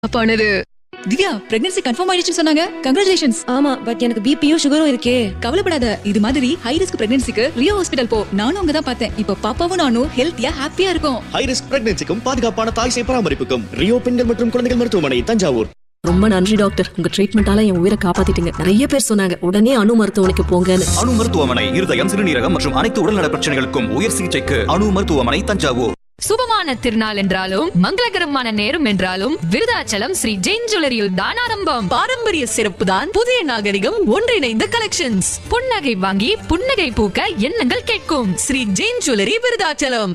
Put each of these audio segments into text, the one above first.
அப்பானது Divya pregnancy confirm ஆயிடுச்சுன்னு சொன்னாங்க congratulations ஆமா பட் எனக்கு பிபியும் சுகரும் இருக்கே கவலைப்படாத இது மாதிரி ஹை ரிஸ்க் பிரெக்னன்சிக்கு ரியோ ஹாஸ்பிடல் போ நானும் அங்க தான் பார்த்தேன் இப்போ பாப்பாவும் நானும் ஹெல்த்தியா ஹாப்பியா இருக்கும் ஹை ரிஸ்க் பிரெக்னன்சிக்கும் பாதுகாப்பான தாய் சேய் பராமரிப்புக்கும் ரியோ பெண்கள் மற்றும் குழந்தைகள் மருத்துவமனை தஞ்சாவூர் ரொம்ப நன்றி டாக்டர் உங்க ட்ரீட்மெண்டால என் உயிரை காப்பாத்திட்டீங்க நிறைய பேர் சொன்னாங்க உடனே அணு மருத்துவமனைக்கு போங்கன்னு அணு மருத்துவமனை இருதயம் சிறுநீரகம் மற்றும் அனைத்து உடல்நல பிரச்சனைகளுக்கும் உயர் சிகிச்சைக்கு அணு மருத்துவமனை தஞ்சாவூர் சுபமான திருநாள் என்றாலும் மங்களகரமான நேரம் என்றாலும் விருதாச்சலம் ஸ்ரீ ஜெயின் ஜுவல்லரியில் தான் ஆரம்பம் பாரம்பரிய சிறப்பு தான் புதிய நாகரிகம் ஒன்றிணைந்த கலெக்ஷன்ஸ் புன்னகை வாங்கி புன்னகை பூக்க எண்ணங்கள் கேட்கும் ஸ்ரீ ஜெயின் ஜுவல்லரி விருதாச்சலம்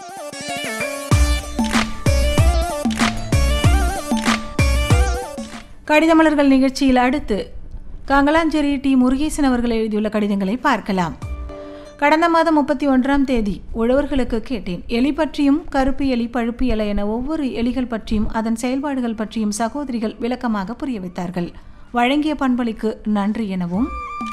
கடிதமலர்கள் நிகழ்ச்சியில் அடுத்து காங்கலாஞ்சேரி டி முருகேசன் அவர்கள் எழுதியுள்ள கடிதங்களை பார்க்கலாம் கடந்த மாதம் முப்பத்தி ஒன்றாம் தேதி உழவர்களுக்கு கேட்டேன் எலி பற்றியும் கருப்பு எலி பழுப்பு இலை என ஒவ்வொரு எலிகள் பற்றியும் அதன் செயல்பாடுகள் பற்றியும் சகோதரிகள் விளக்கமாக புரிய வைத்தார்கள் வழங்கிய பண்பளிக்கு நன்றி எனவும்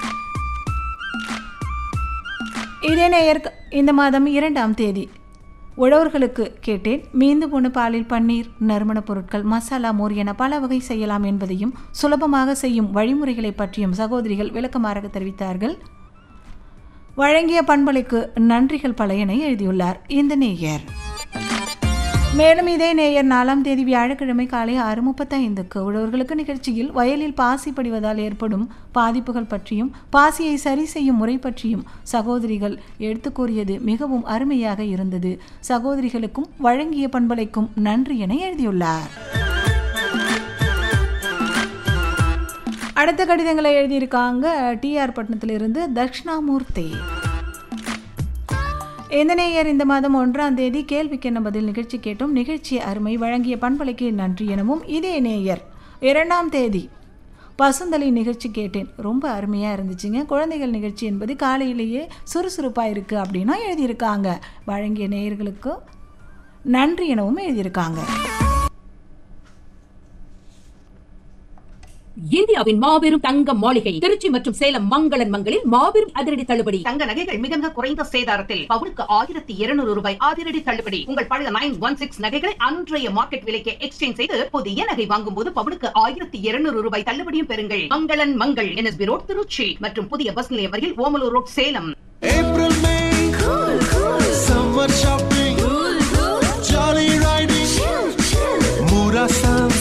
இதே நேயர் இந்த மாதம் இரண்டாம் தேதி உழவர்களுக்கு கேட்டேன் மீந்து போன பாலில் பன்னீர் நறுமணப் பொருட்கள் மசாலா மோர் என பல வகை செய்யலாம் என்பதையும் சுலபமாக செய்யும் வழிமுறைகளை பற்றியும் சகோதரிகள் விளக்கமாக தெரிவித்தார்கள் வழங்கிய பண்பலைக்கு நன்றிகள் பல என எழுதியுள்ளார் இந்த நேயர் மேலும் இதே நேயர் நாலாம் தேதி வியாழக்கிழமை காலை ஆறு முப்பத்தைந்துக்கு உழவர்களுக்கு நிகழ்ச்சியில் வயலில் பாசி படிவதால் ஏற்படும் பாதிப்புகள் பற்றியும் பாசியை சரி செய்யும் முறை பற்றியும் சகோதரிகள் எடுத்து கூறியது மிகவும் அருமையாக இருந்தது சகோதரிகளுக்கும் வழங்கிய பண்பலைக்கும் நன்றி என எழுதியுள்ளார் அடுத்த கடிதங்களை எழுதியிருக்காங்க டிஆர் பட்டணத்திலிருந்து தக்ஷணாமூர்த்தி இந்த நேயர் இந்த மாதம் ஒன்றாம் தேதி கேள்விக்கு என்ன பதில் நிகழ்ச்சி கேட்டோம் நிகழ்ச்சி அருமை வழங்கிய பண்பலைக்கு நன்றி எனவும் இதே நேயர் இரண்டாம் தேதி பசுந்தலை நிகழ்ச்சி கேட்டேன் ரொம்ப அருமையாக இருந்துச்சுங்க குழந்தைகள் நிகழ்ச்சி என்பது காலையிலேயே சுறுசுறுப்பாக இருக்குது அப்படின்னா எழுதியிருக்காங்க வழங்கிய நேயர்களுக்கு நன்றி எனவும் எழுதியிருக்காங்க இந்தியாவின் மாபெரும் தங்க மாளிகை திருச்சி மற்றும் சேலம் மங்களன் மங்களில் மாபெரும் அதிரடி தள்ளுபடி தங்க நகைகள் மிக மிக குறைந்த சேதாரத்தில் பவுனுக்கு ஆயிரத்தி இருநூறு ரூபாய் அதிரடி தள்ளுபடி உங்கள் பழைய நைன் ஒன் சிக்ஸ் நகைகளை அன்றைய மார்க்கெட் விலைக்கு எக்ஸ்சேஞ்ச் செய்து புதிய நகை வாங்கும் போது பவுனுக்கு ஆயிரத்தி இருநூறு ரூபாய் தள்ளுபடியும் பெறுங்கள் மங்களன் மங்கள் என்எஸ்பி ரோட் திருச்சி மற்றும் புதிய பஸ் நிலையம் வரையில் Omalur road Salem April May Summer shopping Jolly riding Mura Sands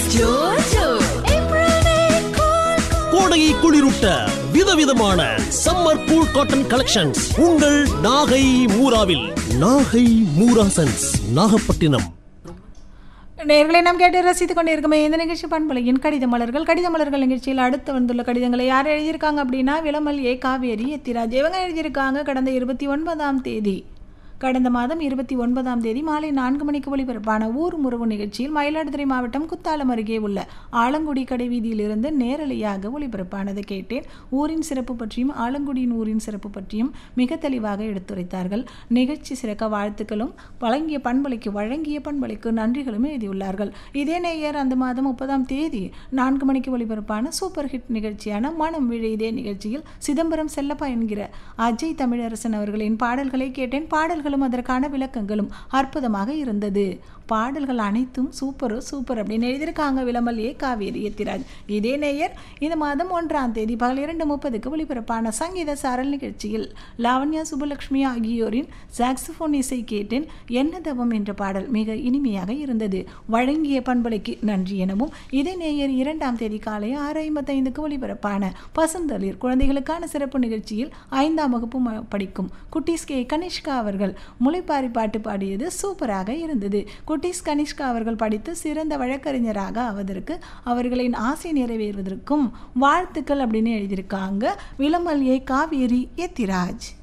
கோடையை குளிரூட்ட விதவிதமான சம்மர் கூல் காட்டன் கலெக்ஷன்ஸ் உங்கள் நாகை மூராவில் நாகை மூரா சென்ஸ் நாகப்பட்டினம் நேர்களை நாம் கேட்டு ரசித்துக் கொண்டிருக்கமே இந்த நிகழ்ச்சி பண்பலையின் கடித மலர்கள் கடித மலர்கள் நிகழ்ச்சியில் அடுத்து வந்துள்ள கடிதங்களை யார் எழுதியிருக்காங்க அப்படின்னா விளமல் ஏ காவேரி எத்திராஜ் இவங்க எழுதியிருக்காங்க கடந்த இருபத்தி ஒன்பதாம் தேதி கடந்த மாதம் இருபத்தி ஒன்பதாம் தேதி மாலை நான்கு மணிக்கு ஒளிபரப்பான ஊர் முறவு நிகழ்ச்சியில் மயிலாடுதுறை மாவட்டம் குத்தாலம் அருகே உள்ள ஆலங்குடி கடை வீதியிலிருந்து நேரலையாக ஒளிபரப்பானது கேட்டேன் ஊரின் சிறப்பு பற்றியும் ஆலங்குடியின் ஊரின் சிறப்பு பற்றியும் மிக தெளிவாக எடுத்துரைத்தார்கள் நிகழ்ச்சி சிறக்க வாழ்த்துக்களும் வழங்கிய பண்பலைக்கு வழங்கிய பண்பலைக்கு நன்றிகளும் எழுதியுள்ளார்கள் இதே நேயர் அந்த மாதம் முப்பதாம் தேதி நான்கு மணிக்கு ஒளிபரப்பான சூப்பர் ஹிட் நிகழ்ச்சியான மனம் விழி இதே நிகழ்ச்சியில் சிதம்பரம் செல்லப்பா என்கிற அஜய் தமிழரசன் அவர்களின் பாடல்களை கேட்டேன் பாடல்களும் அதற்கான விளக்கங்களும் அற்புதமாக இருந்தது பாடல்கள் அனைத்தும் சூப்பரோ சூப்பர் அப்படின்னு எழுதியிருக்காங்க விளமல் ஏ காவேரி எத்திராஜ் இதே நேயர் இந்த மாதம் ஒன்றாம் தேதி பகல் இரண்டு முப்பதுக்கு ஒளிபரப்பான சங்கீத சாரல் நிகழ்ச்சியில் லாவண்யா சுபலட்சுமி ஆகியோரின் சாக்ஸிஃபோன் இசை கேட்டேன் என்ன தவம் என்ற பாடல் மிக இனிமையாக இருந்தது வழங்கிய பண்பலைக்கு நன்றி எனவும் இதே நேயர் இரண்டாம் தேதி காலை ஆறு ஐம்பத்தைந்துக்கு ஒளிபரப்பான பசுந்தளிர் குழந்தைகளுக்கான சிறப்பு நிகழ்ச்சியில் ஐந்தாம் வகுப்பு ம- படிக்கும் குட்டீஸ் கே கனிஷ்கா அவர்கள் முளைப்பாரி பாட்டு பாடியது சூப்பராக இருந்தது குட்டீஸ் கனிஷ்கா அவர்கள் படித்து சிறந்த வழக்கறிஞராக ஆவதற்கு அவர்களின் ஆசை நிறைவேறுவதற்கும் வாழ்த்துக்கள் அப்படின்னு எழுதியிருக்காங்க விளமல் ஏ காவேரி எத்திராஜ்